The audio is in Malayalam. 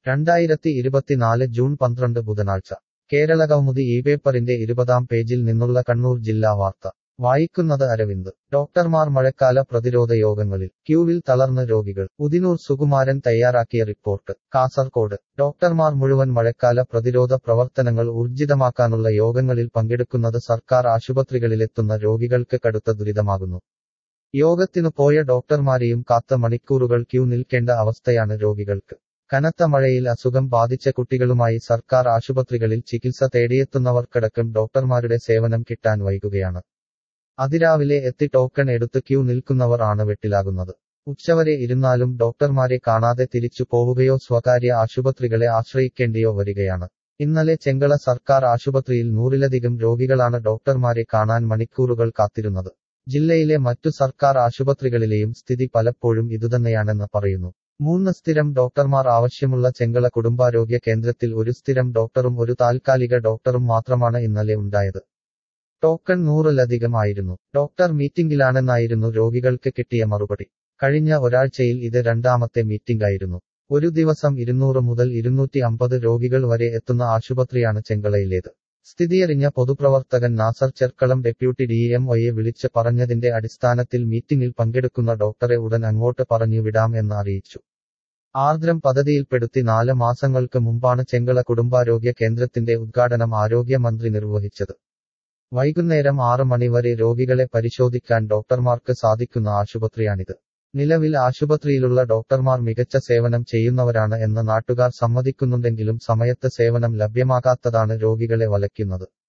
രണ്ടായിരത്തി ഇരുപത്തിനാല് ജൂൺ പന്ത്രണ്ട് ബുധനാഴ്ച കേരള കൗമുദി ഈ പേപ്പറിന്റെ ഇരുപതാം പേജിൽ നിന്നുള്ള കണ്ണൂർ ജില്ലാ വാർത്ത വായിക്കുന്നത് അരവിന്ദ് ഡോക്ടർമാർ മഴക്കാല പ്രതിരോധ യോഗങ്ങളിൽ ക്യൂവിൽ തളർന്ന് രോഗികൾ ഉദിനൂർ സുകുമാരൻ തയ്യാറാക്കിയ റിപ്പോർട്ട് കാസർകോട് ഡോക്ടർമാർ മുഴുവൻ മഴക്കാല പ്രതിരോധ പ്രവർത്തനങ്ങൾ ഊർജിതമാക്കാനുള്ള യോഗങ്ങളിൽ പങ്കെടുക്കുന്നത് സർക്കാർ ആശുപത്രികളിലെത്തുന്ന രോഗികൾക്ക് കടുത്ത ദുരിതമാകുന്നു യോഗത്തിനു പോയ ഡോക്ടർമാരെയും കാത്ത മണിക്കൂറുകൾ ക്യൂ നിൽക്കേണ്ട അവസ്ഥയാണ് രോഗികൾക്ക് കനത്ത മഴയിൽ അസുഖം ബാധിച്ച കുട്ടികളുമായി സർക്കാർ ആശുപത്രികളിൽ ചികിത്സ തേടിയെത്തുന്നവർക്കടക്കം ഡോക്ടർമാരുടെ സേവനം കിട്ടാൻ വൈകുകയാണ് അതിരാവിലെ എത്തി ടോക്കൺ എടുത്ത് ക്യൂ നിൽക്കുന്നവർ ആണ് വെട്ടിലാകുന്നത് ഉച്ചവരെ ഇരുന്നാലും ഡോക്ടർമാരെ കാണാതെ തിരിച്ചു പോവുകയോ സ്വകാര്യ ആശുപത്രികളെ ആശ്രയിക്കേണ്ടിയോ വരികയാണ് ഇന്നലെ ചെങ്കള സർക്കാർ ആശുപത്രിയിൽ നൂറിലധികം രോഗികളാണ് ഡോക്ടർമാരെ കാണാൻ മണിക്കൂറുകൾ കാത്തിരുന്നത് ജില്ലയിലെ മറ്റു സർക്കാർ ആശുപത്രികളിലെയും സ്ഥിതി പലപ്പോഴും ഇതുതന്നെയാണെന്ന് പറയുന്നു മൂന്ന് സ്ഥിരം ഡോക്ടർമാർ ആവശ്യമുള്ള ചെങ്കള കുടുംബാരോഗ്യ കേന്ദ്രത്തിൽ ഒരു സ്ഥിരം ഡോക്ടറും ഒരു താൽക്കാലിക ഡോക്ടറും മാത്രമാണ് ഇന്നലെ ഉണ്ടായത് ടോക്കൺ നൂറിലധികം ആയിരുന്നു ഡോക്ടർ മീറ്റിംഗിലാണെന്നായിരുന്നു രോഗികൾക്ക് കിട്ടിയ മറുപടി കഴിഞ്ഞ ഒരാഴ്ചയിൽ ഇത് രണ്ടാമത്തെ മീറ്റിംഗ് ആയിരുന്നു ഒരു ദിവസം ഇരുന്നൂറ് മുതൽ ഇരുന്നൂറ്റി അമ്പത് രോഗികൾ വരെ എത്തുന്ന ആശുപത്രിയാണ് ചെങ്കളയിലേത് സ്ഥിതിയറിഞ്ഞ പൊതുപ്രവർത്തകൻ നാസർ ചെർക്കളം ഡെപ്യൂട്ടി ഡിഎംഒയെ വിളിച്ച് പറഞ്ഞതിന്റെ അടിസ്ഥാനത്തിൽ മീറ്റിംഗിൽ പങ്കെടുക്കുന്ന ഡോക്ടറെ ഉടൻ അങ്ങോട്ട് പറഞ്ഞു വിടാം എന്ന് അറിയിച്ചു ആർദ്രം പദ്ധതിയിൽപ്പെടുത്തി നാല് മാസങ്ങൾക്ക് മുമ്പാണ് ചെങ്കള കുടുംബാരോഗ്യ കേന്ദ്രത്തിന്റെ ഉദ്ഘാടനം ആരോഗ്യമന്ത്രി നിർവഹിച്ചത് വൈകുന്നേരം ആറ് മണിവരെ രോഗികളെ പരിശോധിക്കാൻ ഡോക്ടർമാർക്ക് സാധിക്കുന്ന ആശുപത്രിയാണിത് നിലവിൽ ആശുപത്രിയിലുള്ള ഡോക്ടർമാർ മികച്ച സേവനം ചെയ്യുന്നവരാണ് എന്ന് നാട്ടുകാർ സമ്മതിക്കുന്നുണ്ടെങ്കിലും സമയത്ത് സേവനം ലഭ്യമാകാത്തതാണ് രോഗികളെ വലയ്ക്കുന്നത്